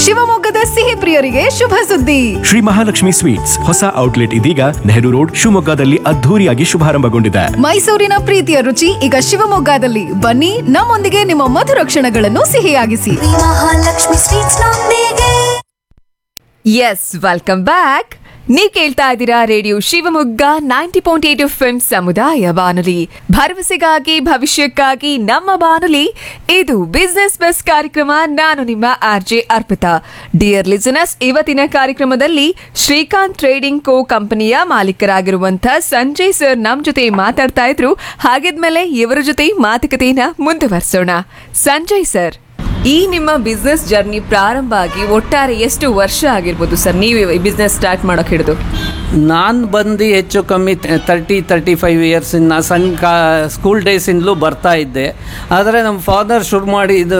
ಶಿವಮೊಗ್ಗದ ಸಿಹಿ ಪ್ರಿಯರಿಗೆ ಶುಭ ಸುದ್ದಿ ಶ್ರೀ ಮಹಾಲಕ್ಷ್ಮಿ ಸ್ವೀಟ್ಸ್ ಹೊಸ ಔಟ್ಲೆಟ್ ಇದೀಗ ನೆಹರು ರೋಡ್ ಶಿವಮೊಗ್ಗದಲ್ಲಿ ಅದ್ಧೂರಿಯಾಗಿ ಶುಭಾರಂಭಗೊಂಡಿದೆ ಮೈಸೂರಿನ ಪ್ರೀತಿಯ ರುಚಿ ಈಗ ಶಿವಮೊಗ್ಗದಲ್ಲಿ ಬನ್ನಿ ನಮ್ಮೊಂದಿಗೆ ನಿಮ್ಮ ಮಧುರ ಕ್ಷಣಗಳನ್ನು ಸಿಹಿಯಾಗಿಸಿ ಮಹಾಲಕ್ಷ್ಮಿ ಸ್ವೀಟ್ಸ್ ನೊಂದಿಗೆ ಎಸ್ ವೆಲ್ಕಮ್ ಬ್ಯಾಕ್ ನೀವ್ ಕೇಳ್ತಾ ಇದ್ದೀರಾ radio Shivamogga ninety point eight F ಸಮುದಾಯ ಬಾನುಲಿ ಭರವಸೆಗಾಗಿ ಭವಿಷ್ಯಕ್ಕಾಗಿ ನಮ್ಮ ಬಾನುಲಿ ಇದು ಬಿಸ್ನೆಸ್ ಬಸ್ ಕಾರ್ಯಕ್ರಮ ನಾನು ನಿಮ್ಮ R J Arpita dear listeners ಇವತ್ತಿನ ಕಾರ್ಯಕ್ರಮದಲ್ಲಿ ಶ್ರೀಕಾಂತ್ ಟ್ರೇಡಿಂಗ್ ಕೋ ಕಂಪನಿಯ ಮಾಲೀಕರಾಗಿರುವಂತ ಸಂಜಯ್ ಸರ್ ನಮ್ ಜೊತೆ ಮಾತಾಡ್ತಾ ಇದ್ರು ಹಾಗಿದ್ಮೇಲೆ ಇವರ ಜೊತೆ ಮಾತುಕತೆಯನ್ನ ಮುಂದುವರಿಸೋಣ ಸಂಜಯ್ ಸರ್ ಈ ನಿಮ್ಮ ಬಿಸ್ನೆಸ್ ಜರ್ನಿ ಪ್ರಾರಂಭ ಆಗಿ ಒಟ್ಟಾರೆ ಎಷ್ಟು ವರ್ಷ ಆಗಿರ್ಬೋದು ಸರ್ ನೀವು ಈ ಬಿಸ್ನೆಸ್ ಸ್ಟಾರ್ಟ್ ಮಾಡೋಕೆ ಹಿಡಿದು ನಾನು ಬಂದು ಹೆಚ್ಚು ಕಮ್ಮಿ ತರ್ಟಿ ತರ್ಟಿ ಫೈವ್ ಇಯರ್ಸಿಂದ ಸಣ್ಣ ಕಾ ಸ್ಕೂಲ್ ಡೇಸಿಂದಲೂ ಬರ್ತಾ ಇದ್ದೆ ಆದರೆ ನಮ್ಮ ಫಾದರ್ ಶುರು ಮಾಡಿದ್ದು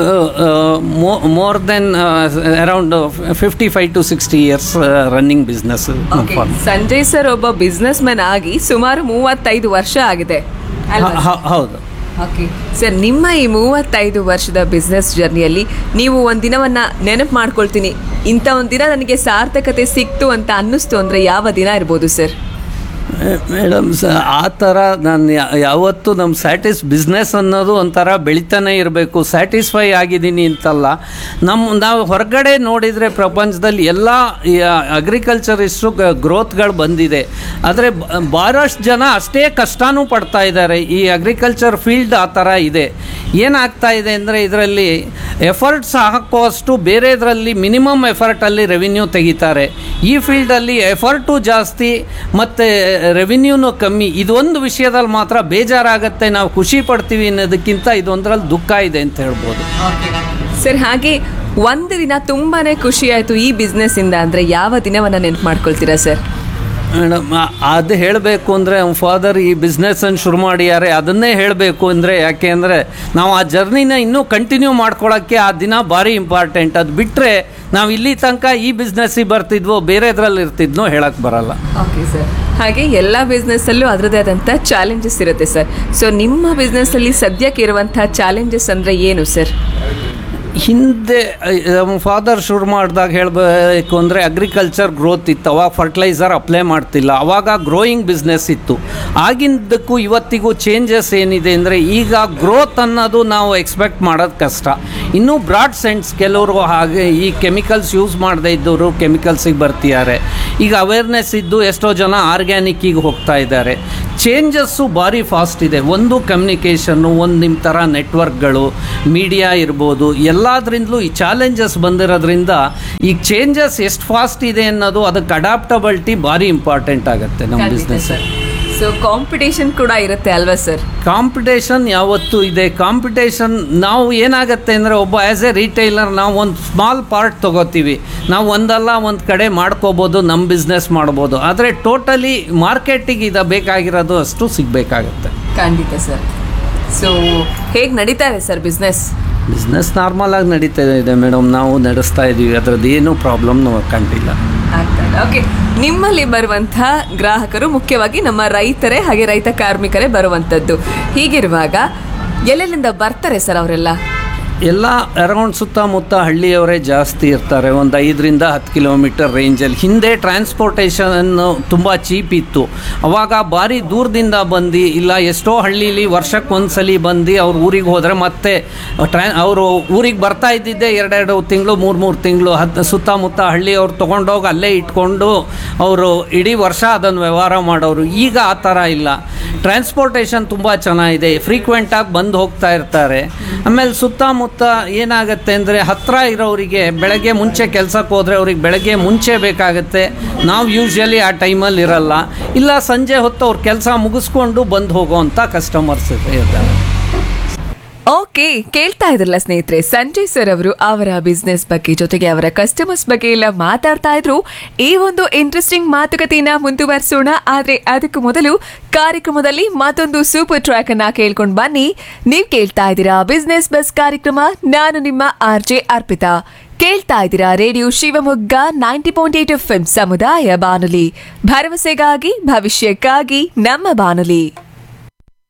more than around fifty five to sixty years running business Sanjay sir ಒಬ್ಬ ಬಿಸ್ನೆಸ್ ಮ್ಯಾನ್ ಆಗಿ ಸುಮಾರು ಮೂವತ್ತೈದು ವರ್ಷ ಆಗಿದೆ ಅಲ್ವಾ? ಹೌದು ಓಕೆ ಸರ್ ನಿಮ್ಮ ಈ ಮೂವತ್ತೈದು ವರ್ಷದ ಬಿಸ್ನೆಸ್ ಜರ್ನಿಯಲ್ಲಿ ನೀವು ಒಂದು ದಿನವನ್ನ ನೆನಪು ಮಾಡ್ಕೊಳ್ತೀನಿ ಇಂಥ ಒಂದು ದಿನ ನನಗೆ ಸಾರ್ಥಕತೆ ಸಿಕ್ತು ಅಂತ ಅನ್ನಿಸ್ತು ಅಂದ್ರೆ ಯಾವ ದಿನ ಇರ್ಬೋದು ಸರ್ ಮೇಡಮ್ ಸ ಆ ಥರ ನಾನು ಯಾವತ್ತೂ ನಮ್ಮ ಸ್ಯಾಟಿಸ್ ಬಿಸ್ನೆಸ್ ಅನ್ನೋದು ಒಂಥರ ಬೆಳಿತಾನೆ ಇರಬೇಕು ಸ್ಯಾಟಿಸ್ಫೈ ಆಗಿದ್ದೀನಿ ಅಂತಲ್ಲ ನಮ್ಮ ನಾವು ಹೊರಗಡೆ ನೋಡಿದರೆ ಪ್ರಪಂಚದಲ್ಲಿ ಎಲ್ಲ ಅಗ್ರಿಕಲ್ಚರಿಸ್ಟು ಗ್ರೋತ್ಗಳು ಬಂದಿದೆ ಆದರೆ ಭಾಳಷ್ಟು ಜನ ಅಷ್ಟೇ ಕಷ್ಟನೂ ಪಡ್ತಾ ಇದ್ದಾರೆ ಈ ಅಗ್ರಿಕಲ್ಚರ್ ಫೀಲ್ಡ್ ಆ ಥರ ಇದೆ ಏನಾಗ್ತಾ ಇದೆ ಅಂದರೆ ಇದರಲ್ಲಿ ಎಫರ್ಟ್ಸ್ ಹಾಕುವಷ್ಟು ಬೇರೆದರಲ್ಲಿ ಮಿನಿಮಮ್ ಎಫರ್ಟಲ್ಲಿ ರೆವಿನ್ಯೂ ತೆಗಿತಾರೆ ಈ ಫೀಲ್ಡಲ್ಲಿ ಎಫರ್ಟು ಜಾಸ್ತಿ ಮತ್ತು ರೆವಿನ್ಯೂನು ಕಮ್ಮಿ ಇದೊಂದು ವಿಷಯದಲ್ಲಿ ಮಾತ್ರ ಬೇಜಾರಾಗತ್ತೆ ನಾವು ಖುಷಿ ಪಡ್ತೀವಿ ಅನ್ನೋದಕ್ಕಿಂತ ಇದೊಂದರಲ್ಲಿ ದುಃಖ ಇದೆ ಅಂತ ಹೇಳ್ಬೋದು ಸರ್ ಹಾಗೆ ಒಂದು ದಿನ ತುಂಬಾನೇ ಖುಷಿ ಆಯ್ತು ಈ ಬಿಸ್ನೆಸ್ ಇಂದ ಅಂದ್ರೆ ಯಾವ ದಿನವನ್ನ ನೆನಪು ಮಾಡ್ಕೊಳ್ತೀರಾ ಸರ್ ಮೇಡಮ್ ಅದು ಹೇಳಬೇಕು ಅಂದರೆ ನಮ್ಮ ಫಾದರ್ ಈ ಬಿಸ್ನೆಸ್ಸನ್ನು ಶುರು ಮಾಡಿದ್ದಾರೆ ಅದನ್ನೇ ಹೇಳಬೇಕು ಅಂದರೆ ಯಾಕೆ ಅಂದರೆ ನಾವು ಆ ಜರ್ನಿನ ಇನ್ನೂ ಕಂಟಿನ್ಯೂ ಮಾಡ್ಕೊಳ್ಳೋಕ್ಕೆ ಆ ದಿನ ಭಾರಿ ಇಂಪಾರ್ಟೆಂಟ್ ಅದು ಬಿಟ್ಟರೆ ನಾವು ಇಲ್ಲಿ ತನಕ ಈ ಬಿಸ್ನೆಸ್ಸಿಗೆ ಬರ್ತಿದ್ವೋ ಬೇರೆದ್ರಲ್ಲಿ ಇರ್ತಿದ್ನೋ ಹೇಳಕ್ಕೆ ಬರಲ್ಲ ಓಕೆ ಸರ್ ಹಾಗೆ ಎಲ್ಲ ಬಿಸ್ನೆಸ್ ಅಲ್ಲೂ ಅದರದೇ ಆದಂಥ ಚಾಲೆಂಜಸ್ ಇರುತ್ತೆ ಸರ್ ಸೊ ನಿಮ್ಮ ಬಿಸ್ನೆಸ್ ಅಲ್ಲಿ ಸದ್ಯಕ್ಕೆ ಇರುವಂತಹ ಚಾಲೆಂಜಸ್ ಅಂದ್ರೆ ಏನು ಸರ್ ಹಿಂದೆ ನಮ್ಮ ಫಾದರ್ ಶುರು ಮಾಡಿದಾಗ ಹೇಳಬೇಕು ಅಂದರೆ ಅಗ್ರಿಕಲ್ಚರ್ ಗ್ರೋತ್ ಇತ್ತು ಅವಾಗ ಫರ್ಟಿಲೈಸರ್ ಅಪ್ಲೈ ಮಾಡ್ತಿಲ್ಲ ಅವಾಗ ಗ್ರೋಯಿಂಗ್ ಬಿಸ್ನೆಸ್ ಇತ್ತು ಆಗಿದ್ದಕ್ಕೂ ಇವತ್ತಿಗೂ ಚೇಂಜಸ್ ಏನಿದೆ ಅಂದರೆ ಈಗ ಗ್ರೋತ್ ಅನ್ನೋದು ನಾವು ಎಕ್ಸ್ಪೆಕ್ಟ್ ಮಾಡೋದು ಕಷ್ಟ ಇನ್ನೂ ಬ್ರಾಡ್ ಸೆನ್ಸ್ ಕೆಲವರು ಹಾಗೆ ಈ ಕೆಮಿಕಲ್ಸ್ ಯೂಸ್ ಮಾಡದೇ ಇದ್ದವರು ಕೆಮಿಕಲ್ಸಿಗೆ ಬರ್ತಿದ್ದಾರೆ ಈಗ ಅವೇರ್ನೆಸ್ ಇದ್ದು ಎಷ್ಟೋ ಜನ ಆರ್ಗ್ಯಾನಿಕ್ಕಿಗೆ ಹೋಗ್ತಾ ಇದ್ದಾರೆ ಚೇಂಜಸ್ಸು ಭಾರಿ ಫಾಸ್ಟ್ ಇದೆ ಒಂದು ಕಮ್ಯುನಿಕೇಷನ್ನು ಒಂದು ನಿಮ್ಮ ಥರ ನೆಟ್ವರ್ಕ್ಗಳು ಮೀಡಿಯಾ ಇರ್ಬೋದು ಎಲ್ಲದರಿಂದಲೂ ಈ ಚಾಲೆಂಜಸ್ ಬಂದಿರೋದ್ರಿಂದ ಈ ಚೇಂಜಸ್ ಎಷ್ಟು ಫಾಸ್ಟ್ ಇದೆ ಅನ್ನೋದು ಅದಕ್ಕೆ ಅಡಾಪ್ಟಬಿಲಿಟಿ ಭಾರಿ ಇಂಪಾರ್ಟೆಂಟ್ ಆಗುತ್ತೆ ನಮ್ಮ ಬಿಸ್ನೆಸ್ ಸೊ ಕಾಂಪಿಟೇಷನ್ ಕೂಡ ಇರುತ್ತೆ ಅಲ್ವಾ ಸರ್ ಕಾಂಪಿಟೇಷನ್ ಯಾವತ್ತೂ ಇದೆ ಕಾಂಪಿಟೇಷನ್ ನಾವು ಏನಾಗುತ್ತೆ ಅಂದರೆ ಒಬ್ಬ ಆ್ಯಸ್ ಎ ರಿಟೈಲರ್ ನಾವು ಒಂದು ಸ್ಮಾಲ್ ಪಾರ್ಟ್ ತೊಗೋತೀವಿ ನಾವು ಒಂದಲ್ಲ ಒಂದು ಕಡೆ ಮಾಡ್ಕೋಬೋದು ನಮ್ಮ ಬಿಸ್ನೆಸ್ ಮಾಡ್ಬೋದು ಆದರೆ ಟೋಟಲಿ ಮಾರ್ಕೆಟಿಗೆ ಇದು ಬೇಕಾಗಿರೋದು ಅಷ್ಟು ಸಿಗಬೇಕಾಗತ್ತೆ ಖಂಡಿತ ಸರ್ ಸೊ ಹೇಗೆ ನಡೀತಾ ಇದೆ ಸರ್ ಬಿಸ್ನೆಸ್ ಬಿಸ್ನೆಸ್ ನಾರ್ಮಲ್ ಆಗಿ ನಡೀತಾ ಇದೆ ಮೇಡಮ್ ನಾವು ನಡೆಸ್ತಾ ಇದ್ದೀವಿ ಅದರದ್ದು ಏನೂ ಪ್ರಾಬ್ಲಮ್ ನಾವು ಕಂಡಿಲ್ಲ ಓಕೆ ನಿಮ್ಮಲ್ಲಿ ಬರುವಂಥ ಗ್ರಾಹಕರು ಮುಖ್ಯವಾಗಿ ನಮ್ಮ ರೈತರೇ ಹಾಗೆ ರೈತ ಕಾರ್ಮಿಕರೇ ಬರುವಂಥದ್ದು ಹೀಗಿರುವಾಗ ಎಲ್ಲೆಲ್ಲಿಂದ ಬರ್ತಾರೆ ಸರ್ ಅವರೆಲ್ಲ ಎಲ್ಲ ಅರೌಂಡ್ ಸುತ್ತಮುತ್ತ ಹಳ್ಳಿಯವರೇ ಜಾಸ್ತಿ ಇರ್ತಾರೆ ಒಂದು ಐದರಿಂದ ಹತ್ತು ಕಿಲೋಮೀಟರ್ ರೇಂಜಲ್ಲಿ ಹಿಂದೆ ಟ್ರಾನ್ಸ್ಪೋರ್ಟೇಷನ್ ತುಂಬ ಚೀಪ್ ಇತ್ತು ಅವಾಗ ಭಾರಿ ದೂರದಿಂದ ಬಂದು ಇಲ್ಲ ಎಷ್ಟೋ ಹಳ್ಳೀಲಿ ವರ್ಷಕ್ಕೆ ಒಂದ್ಸಲಿ ಬಂದು ಅವ್ರ ಊರಿಗೆ ಹೋದರೆ ಮತ್ತೆ ಟ್ರಾ ಅವರು ಊರಿಗೆ ಬರ್ತಾ ಇದ್ದಿದ್ದೆ ಎರಡೆರಡು ತಿಂಗಳು ಮೂರು ಮೂರು ತಿಂಗಳು ಹತ್ತು ಸುತ್ತಮುತ್ತ ಹಳ್ಳಿಯವ್ರು ತೊಗೊಂಡೋಗಿ ಅಲ್ಲೇ ಇಟ್ಕೊಂಡು ಅವರು ಇಡೀ ವರ್ಷ ಅದನ್ನು ವ್ಯವಹಾರ ಮಾಡೋರು ಈಗ ಆ ಥರ ಇಲ್ಲ ಟ್ರಾನ್ಸ್ಪೋರ್ಟೇಷನ್ ತುಂಬ ಚೆನ್ನಾಗಿದೆ ಫ್ರೀಕ್ವೆಂಟಾಗಿ ಬಂದು ಹೋಗ್ತಾ ಇರ್ತಾರೆ ಆಮೇಲೆ ಸುತ್ತಮುತ್ತ ಏನಾಗುತ್ತೆ ಅಂದರೆ ಹತ್ತಿರ ಇರೋರಿಗೆ ಬೆಳಗ್ಗೆ ಮುಂಚೆ ಕೆಲಸಕ್ಕೆ ಹೋದರೆ ಅವ್ರಿಗೆ ಬೆಳಗ್ಗೆ ಮುಂಚೆ ಬೇಕಾಗುತ್ತೆ ನಾವು ಯೂಶ್ವಲಿ ಆ ಟೈಮಲ್ಲಿ ಇರಲ್ಲ ಇಲ್ಲ ಸಂಜೆ ಹೊತ್ತು ಅವ್ರ ಕೆಲಸ ಮುಗಿಸ್ಕೊಂಡು ಬಂದು ಹೋಗೋವಂಥ ಕಸ್ಟಮರ್ಸ್ ಇರ್ತಾರೆ ಓಕೆ ಕೇಳ್ತಾ ಇದ್ರಲ್ಲ ಸ್ನೇಹಿತರೆ ಸಂಜಯ್ ಸರ್ ಅವರು ಅವರ ಬಿಸ್ನೆಸ್ ಬಗ್ಗೆ ಜೊತೆಗೆ ಅವರ ಕಸ್ಟಮರ್ಸ್ ಬಗ್ಗೆ ಎಲ್ಲ ಮಾತಾಡ್ತಾ ಇದ್ರು ಈ ಒಂದು ಇಂಟ್ರೆಸ್ಟಿಂಗ್ ಮಾತುಕತೆಯನ್ನ ಮುಂದುವರಿಸೋಣ ಆದ್ರೆ ಅದಕ್ಕೂ ಮೊದಲು ಕಾರ್ಯಕ್ರಮದಲ್ಲಿ ಮತ್ತೊಂದು ಸೂಪರ್ ಟ್ರ್ಯಾಕ್ ಅನ್ನ ಕೇಳ್ಕೊಂಡ್ ಬನ್ನಿ ನೀವ್ ಕೇಳ್ತಾ ಇದ್ದೀರಾ ಬಿಸ್ನೆಸ್ ಬಸ್ ಕಾರ್ಯಕ್ರಮ ನಾನು ನಿಮ್ಮ ಆರ್ ಜೆ ಅರ್ಪಿತಾ ಕೇಳ್ತಾ ಇದ್ದೀರಾ radio Shivamogga ninety point eight F ಸಮುದಾಯ ಬಾನುಲಿ ಭರವಸೆಗಾಗಿ ಭವಿಷ್ಯಕ್ಕಾಗಿ ನಮ್ಮ ಬಾನುಲಿ